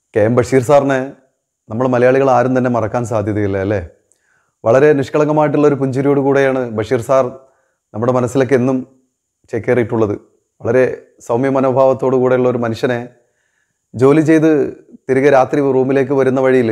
K M Basheer സാറിനെ നമ്മൾ മലയാളികൾ ആരും തന്നെ മറക്കാൻ സാധ്യതയില്ല അല്ലേ വളരെ നിഷ്കളങ്കമായിട്ടുള്ള ഒരു പുഞ്ചിരിയോട് കൂടെയാണ് ബഷീർ സാർ നമ്മുടെ മനസ്സിലേക്ക് എന്നും ചേക്കേറിയിട്ടുള്ളത് വളരെ സൗമ്യ മനോഭാവത്തോടു കൂടെയുള്ള ഒരു മനുഷ്യനെ ജോലി ചെയ്ത് തിരികെ രാത്രി റൂമിലേക്ക് വരുന്ന വഴിയിൽ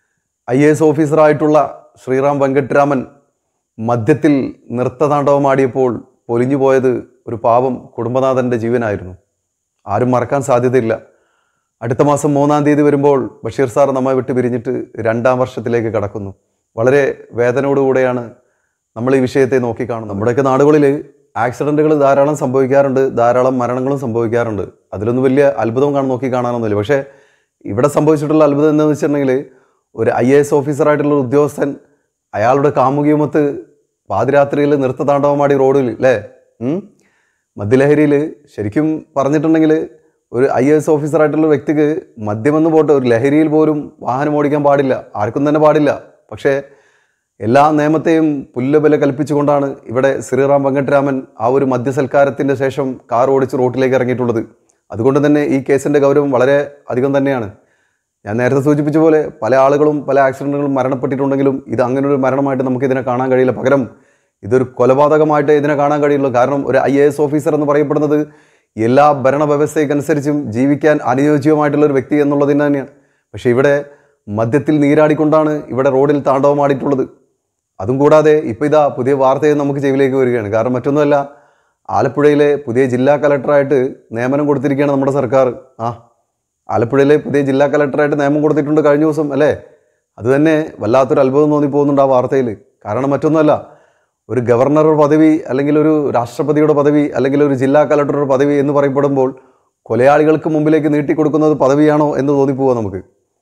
ഐ എ എസ് ഓഫീസറായിട്ടുള്ള ശ്രീറാം വെങ്കട്ടരാമൻ മദ്യത്തിൽ നൃത്തതാണ്ഡവമാടിയപ്പോൾ പൊലിഞ്ഞു പോയത് ഒരു പാവം കുടുംബനാഥൻ്റെ ജീവനായിരുന്നു ആരും മറക്കാൻ സാധ്യതയില്ല അടുത്ത മാസം മൂന്നാം തീയതി വരുമ്പോൾ ബഷീർ സാർ നമ്മെ വിട്ട് പിരിഞ്ഞിട്ട് രണ്ടാം വർഷത്തിലേക്ക് കടക്കുന്നു വളരെ വേദനയോടുകൂടെയാണ് നമ്മൾ ഈ വിഷയത്തെ നോക്കിക്കാണുന്നത് നമ്മുടെയൊക്കെ നാടുകളിൽ ആക്സിഡൻറ്റുകൾ ധാരാളം സംഭവിക്കാറുണ്ട് ധാരാളം മരണങ്ങളും സംഭവിക്കാറുണ്ട് അതിലൊന്നും വലിയ അത്ഭുതം കാണാൻ നോക്കി കാണാനൊന്നുമില്ല പക്ഷേ ഇവിടെ സംഭവിച്ചിട്ടുള്ള അത്ഭുതം എന്താണെന്ന് വെച്ചിട്ടുണ്ടെങ്കിൽ ഒരു ഐ എ എസ് ഓഫീസറായിട്ടുള്ള ഒരു ഉദ്യോഗസ്ഥൻ അയാളുടെ കാമുകിയുമൊത്ത് പാതിരാത്രിയിൽ നൃത്തതാണ്ഡവമാടി റോഡിൽ അല്ലേ ഉം? മദ്യലഹരിയിൽ ശരിക്കും പറഞ്ഞിട്ടുണ്ടെങ്കിൽ ഒരു ഐ എസ് ഓഫീസറായിട്ടുള്ള വ്യക്തിക്ക് മദ്യമെന്ന് പോട്ടെ ഒരു ലഹരിയിൽ പോലും വാഹനം ഓടിക്കാൻ പാടില്ല ആർക്കും തന്നെ പാടില്ല പക്ഷേ എല്ലാ നിയമത്തെയും പുല്ലുബല കൽപ്പിച്ചുകൊണ്ടാണ് ഇവിടെ ശ്രീറാം വെങ്കട്ടരാമൻ ആ ഒരു മദ്യസൽക്കാരത്തിൻ്റെ ശേഷം കാർ ഓടിച്ച് റോട്ടിലേക്ക് ഇറങ്ങിയിട്ടുള്ളത് അതുകൊണ്ട് തന്നെ ഈ കേസിൻ്റെ ഗൗരവം വളരെ അധികം തന്നെയാണ് ഞാൻ നേരത്തെ സൂചിപ്പിച്ച പോലെ പല ആളുകളും പല ആക്സിഡൻറ്റുകളും മരണപ്പെട്ടിട്ടുണ്ടെങ്കിലും ഇത് അങ്ങനെ ഒരു മരണമായിട്ട് നമുക്ക് ഇതിനെ കാണാൻ കഴിയില്ല പകരം ഇതൊരു കൊലപാതകമായിട്ട് ഇതിനെ കാണാൻ കഴിയുള്ളൂ കാരണം ഒരു ഐ എ എസ് ഓഫീസർ എന്ന് പറയപ്പെടുന്നത് എല്ലാ ഭരണവ്യവസ്ഥയ്ക്കനുസരിച്ചും ജീവിക്കാൻ അനുയോജ്യമായിട്ടുള്ള ഒരു വ്യക്തി എന്നുള്ളതിന് തന്നെയാണ് പക്ഷേ ഇവിടെ മദ്യത്തിൽ നീരാടിക്കൊണ്ടാണ് ഇവിടെ റോഡിൽ താണ്ഡവമാടിയിട്ടുള്ളത് അതും കൂടാതെ ഇപ്പോൾ ഇതാ പുതിയ വാർത്തയും നമുക്ക് ചെവിയിലേക്ക് വരികയാണ് കാരണം മറ്റൊന്നുമല്ല ആലപ്പുഴയിലെ പുതിയ ജില്ലാ കലക്ടറായിട്ട് നിയമനം കൊടുത്തിരിക്കുകയാണ് നമ്മുടെ സർക്കാർ ആ ആലപ്പുഴയിലെ പുതിയ ജില്ലാ കലക്ടറായിട്ട് നിയമം കൊടുത്തിട്ടുണ്ട് കഴിഞ്ഞ ദിവസം അല്ലേ അത് തന്നെ വല്ലാത്തൊരു അത്ഭുതം തോന്നിപ്പോകുന്നുണ്ട് ആ വാർത്തയിൽ കാരണം മറ്റൊന്നുമല്ല ഒരു ഗവർണർ പദവി അല്ലെങ്കിൽ ഒരു രാഷ്ട്രപതിയുടെ പദവി അല്ലെങ്കിൽ ഒരു ജില്ലാ കലക്ടറുടെ പദവി എന്ന് പറയപ്പെടുമ്പോൾ കൊലയാളികൾക്ക് മുമ്പിലേക്ക് നീട്ടിക്കൊടുക്കുന്നത് പദവിയാണോ എന്ന് തോന്നിപ്പോവുക നമുക്ക്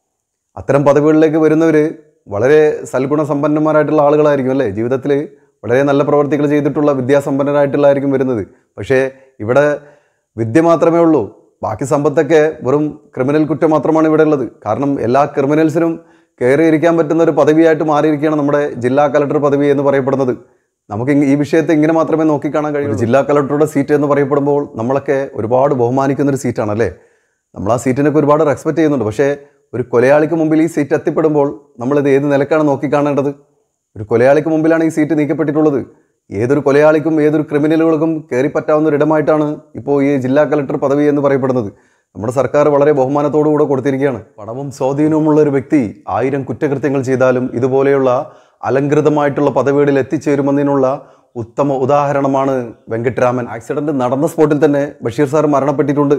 അത്തരം പദവികളിലേക്ക് വരുന്നവർ വളരെ സൽഗുണ സമ്പന്നന്മാരായിട്ടുള്ള ആളുകളായിരിക്കും അല്ലേ ജീവിതത്തിൽ വളരെ നല്ല പ്രവർത്തികൾ ചെയ്തിട്ടുള്ള വിദ്യാസമ്പന്നരായിട്ടുള്ളതായിരിക്കും വരുന്നത് പക്ഷേ ഇവിടെ വിദ്യ മാത്രമേ ഉള്ളൂ ബാക്കി സമ്പത്തൊക്കെ വെറും ക്രിമിനൽ കുറ്റം മാത്രമാണ് ഇവിടെ ഉള്ളത് കാരണം എല്ലാ ക്രിമിനൽസിനും കയറിയിരിക്കാൻ പറ്റുന്ന ഒരു പദവിയായിട്ട് മാറിയിരിക്കുകയാണ് നമ്മുടെ ജില്ലാ കലക്ടർ പദവി എന്ന് പറയപ്പെടുന്നത് നമുക്ക് ഇങ് ഈ വിഷയത്തെ ഇങ്ങനെ മാത്രമേ നോക്കിക്കാണാൻ കഴിയൂ ജില്ലാ കലക്ടറുടെ സീറ്റ് എന്ന് പറയപ്പെടുമ്പോൾ നമ്മളൊക്കെ ഒരുപാട് ബഹുമാനിക്കുന്ന ഒരു സീറ്റാണ് അല്ലേ നമ്മൾ ആ സീറ്റിനൊക്കെ ഒരുപാട് റെസ്പെക്ട് ചെയ്യുന്നുണ്ട് പക്ഷേ ഒരു കൊലയാളിക്ക് മുമ്പിൽ ഈ സീറ്റ് എത്തിപ്പെടുമ്പോൾ നമ്മളിത് ഏത് നിലക്കാണ് നോക്കിക്കാണേണ്ടത് ഒരു കൊലയാളിക്ക് മുമ്പിലാണ് ഈ സീറ്റ് നീക്കപ്പെട്ടിട്ടുള്ളത് ഏതൊരു കൊലയാളിക്കും ഏതൊരു ക്രിമിനലുകൾക്കും കയറിപ്പറ്റാവുന്ന ഒരു ഇടമായിട്ടാണ് ഇപ്പോൾ ഈ ജില്ലാ കലക്ടർ പദവി എന്ന് പറയപ്പെടുന്നത് നമ്മുടെ സർക്കാർ വളരെ ബഹുമാനത്തോടു കൂടെ കൊടുത്തിരിക്കുകയാണ് പണവും സ്വാധീനവുമുള്ള ഒരു വ്യക്തി ആയിരം കുറ്റകൃത്യങ്ങൾ ചെയ്താലും ഇതുപോലെയുള്ള അലങ്കൃതമായിട്ടുള്ള പദവികളിൽ എത്തിച്ചേരുമെന്നതിനുള്ള ഉത്തമ ഉദാഹരണമാണ് വെങ്കട്ടരാമൻ ആക്സിഡന്റ് നടന്ന സ്പോട്ടിൽ തന്നെ ബഷീർ സാർ മരണപ്പെട്ടിട്ടുണ്ട്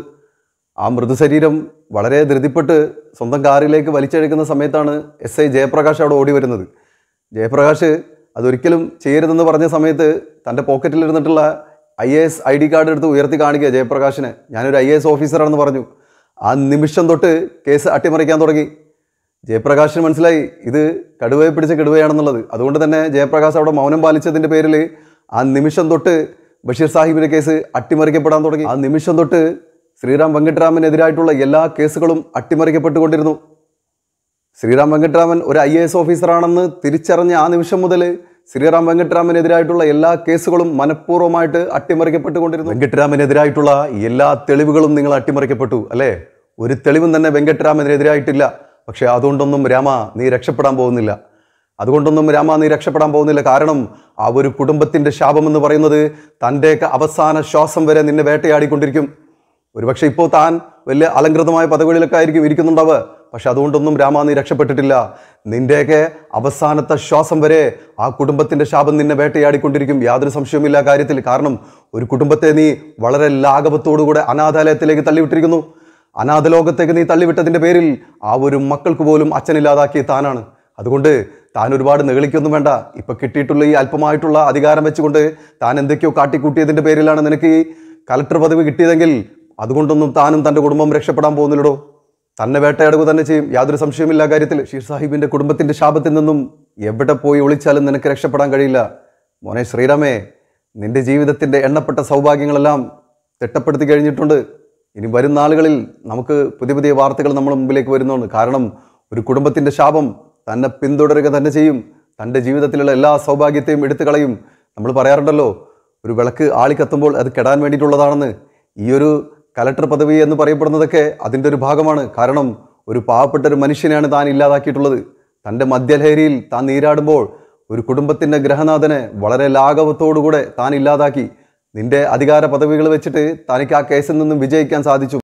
ആ മൃതശരീരം വളരെ ധൃതിപ്പെട്ട് സ്വന്തം കാറിലേക്ക് വലിച്ചെടുക്കുന്ന സമയത്താണ് എസ് ഐ ജയപ്രകാശ് അവിടെ ഓടി വരുന്നത് ജയപ്രകാശ് അതൊരിക്കലും ചെയ്യരുതെന്ന് പറഞ്ഞ സമയത്ത് തൻ്റെ പോക്കറ്റിലിരുന്നിട്ടുള്ള I A S I D card എടുത്ത് ഉയർത്തി കാണിക്കുക ജയപ്രകാശിനെ ഞാനൊരു ഐ എ എസ് ഓഫീസറാണെന്ന് പറഞ്ഞു ആ നിമിഷം തൊട്ട് കേസ് അട്ടിമറിക്കാൻ തുടങ്ങി ജയപ്രകാശിന് മനസ്സിലായി ഇത് കടുവയെ പിടിച്ച കടുവയാണെന്നുള്ളത് അതുകൊണ്ട് തന്നെ ജയപ്രകാശ് അവിടെ മൗനം പാലിച്ചതിൻ്റെ പേരിൽ ആ നിമിഷം തൊട്ട് ബഷീർ സാഹിബിൻ്റെ കേസ് അട്ടിമറിക്കപ്പെടാൻ തുടങ്ങി ആ നിമിഷം തൊട്ട് ശ്രീറാം വെങ്കട്ടരാമനെതിരായിട്ടുള്ള എല്ലാ കേസുകളും അട്ടിമറിക്കപ്പെട്ടുകൊണ്ടിരുന്നു ശ്രീറാം വെങ്കട്ടരാമൻ ഒരു ഐ എ എസ് ഓഫീസറാണെന്ന് തിരിച്ചറിഞ്ഞ ആ നിമിഷം മുതൽ ശ്രീറാം വെങ്കട്ടരാമനെതിരായിട്ടുള്ള എല്ലാ കേസുകളും മനഃപൂർവ്വമായിട്ട് അട്ടിമറിക്കപ്പെട്ടുകൊണ്ടിരുന്നു വെങ്കട്ടരാമനെതിരായിട്ടുള്ള എല്ലാ തെളിവുകളും നിങ്ങൾ അട്ടിമറിക്കപ്പെട്ടു അല്ലേ ഒരു തെളിവും തന്നെ വെങ്കട്ടരാമനെതിരായിട്ടില്ല പക്ഷേ അതുകൊണ്ടൊന്നും രാമ നീ രക്ഷപ്പെടാൻ പോകുന്നില്ല അതുകൊണ്ടൊന്നും രാമ നീ രക്ഷപ്പെടാൻ പോകുന്നില്ല കാരണം ആ ഒരു കുടുംബത്തിന്റെ ശാപം എന്ന് പറയുന്നത് തൻ്റെയൊക്കെ അവസാന ശ്വാസം വരെ നിന്നെ വേട്ടയാടിക്കൊണ്ടിരിക്കും ഒരുപക്ഷെ ഇപ്പോൾ താൻ വലിയ അലങ്കൃതമായ പദവികളിലൊക്കെ ആയിരിക്കും ഇരിക്കുന്നുണ്ടാവുക പക്ഷെ അതുകൊണ്ടൊന്നും രാമ നീ രക്ഷപ്പെട്ടിട്ടില്ല നിന്റെയൊക്കെ അവസാനത്തെ ശ്വാസം വരെ ആ കുടുംബത്തിന്റെ ശാപം നിന്നെ വേട്ടയാടിക്കൊണ്ടിരിക്കും യാതൊരു സംശയവുമില്ല ആ കാര്യത്തിൽ കാരണം ഒരു കുടുംബത്തെ നീ വളരെ ലാഘവത്തോടുകൂടെ അനാഥാലയത്തിലേക്ക് തള്ളിവിട്ടിരിക്കുന്നു അനാഥലോകത്തേക്ക് നീ തള്ളിവിട്ടതിന്റെ പേരിൽ ആ ഒരു മക്കൾക്ക് പോലും അച്ഛനില്ലാതാക്കിയ താനാണ് അതുകൊണ്ട് താൻ ഒരുപാട് നെളിക്കൊന്നും വേണ്ട ഇപ്പൊ കിട്ടിയിട്ടുള്ള ഈ അല്പമായിട്ടുള്ള അധികാരം വെച്ചുകൊണ്ട് താൻ എന്തൊക്കെയോ കാട്ടിക്കൂട്ടിയതിന്റെ പേരിലാണ് നിനക്ക് ഈ കലക്ടർ പദവി കിട്ടിയതെങ്കിൽ അതുകൊണ്ടൊന്നും താനും തൻ്റെ കുടുംബം രക്ഷപ്പെടാൻ പോകുന്നില്ലടോ തന്നെ വേട്ടയാടുക തന്നെ ചെയ്യും യാതൊരു സംശയമില്ല കാര്യത്തിൽ ഷീർ സാഹിബിന്റെ കുടുംബത്തിന്റെ ശാപത്തിൽ നിന്നും എവിടെ പോയി ഒളിച്ചാലും നിനക്ക് രക്ഷപ്പെടാൻ കഴിയില്ല മോനെ ശ്രീരാമേ നിന്റെ ജീവിതത്തിന്റെ എണ്ണപ്പെട്ട സൗഭാഗ്യങ്ങളെല്ലാം തിട്ടപ്പെടുത്തി കഴിഞ്ഞിട്ടുണ്ട് ഇനി വരുന്ന നാളുകളിൽ നമുക്ക് പുതിയ പുതിയ വാർത്തകൾ നമ്മുടെ മുമ്പിലേക്ക് വരുന്നുണ്ട് കാരണം ഒരു കുടുംബത്തിന്റെ ശാപം തന്നെ പിന്തുടരുക തന്നെ ചെയ്യും തൻ്റെ ജീവിതത്തിലുള്ള എല്ലാ സൗഭാഗ്യത്തെയും എടുത്തു കളയും നമ്മൾ പറയാറുണ്ടല്ലോ ഒരു വിളക്ക് ആളിക്കത്തുമ്പോൾ അത് കെടാൻ വേണ്ടിയിട്ടുള്ളതാണെന്ന് ഈ ഒരു കലക്ടർ പദവി എന്ന് പറയപ്പെടുന്നതൊക്കെ അതിൻ്റെ ഒരു ഭാഗമാണ് കാരണം ഒരു പാവപ്പെട്ട ഒരു മനുഷ്യനെയാണ് താൻ ഇല്ലാതാക്കിയിട്ടുള്ളത് തൻ്റെ മദ്യലഹരിയിൽ താൻ നീരാടുമ്പോൾ ഒരു കുടുംബത്തിൻ്റെ ഗ്രഹനാഥനെ വളരെ ലാഘവത്തോടുകൂടെ താൻ ഇല്ലാതാക്കി നിന്റെ അധികാര പദവികൾ വെച്ചിട്ട് തനിക്ക് ആ കേസിൽ നിന്നും വിജയിക്കാൻ സാധിച്ചു